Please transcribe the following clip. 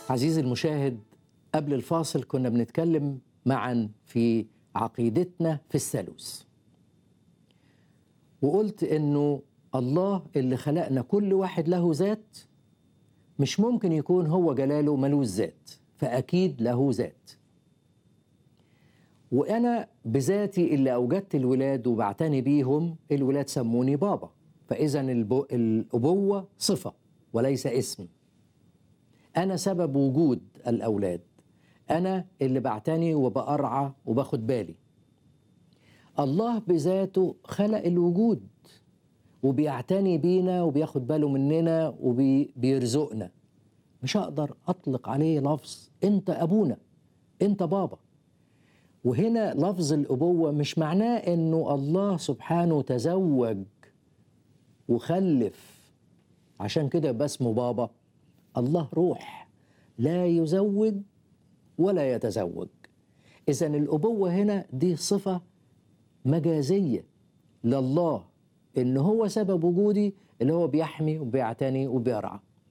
عزيزي المشاهد قبل الفاصل كنا بنتكلم معا في عقيدتنا في الثالوث وقلت انه الله اللي خلقنا كل واحد له ذات مش ممكن يكون هو جلاله ملوش ذات فاكيد له ذات وانا بذاتي اللي اوجدت الولاد وبعتني بيهم الولاد سموني بابا فاذا البو- الابوه صفه وليس اسم انا سبب وجود الاولاد انا اللي بعتني وبأرعى وباخد بالي الله بذاته خلق الوجود وبيعتني بينا وبياخد باله مننا وبيرزقنا مش هقدر اطلق عليه لفظ انت ابونا انت بابا وهنا لفظ الابوه مش معناه انه الله سبحانه تزوج وخلف عشان كده يبقى اسمه بابا الله روح لا يزوج ولا يتزوج اذا الابوه هنا دي صفه مجازيه لله ان هو سبب وجودي اللي هو بيحمي وبيعتني وبيرعى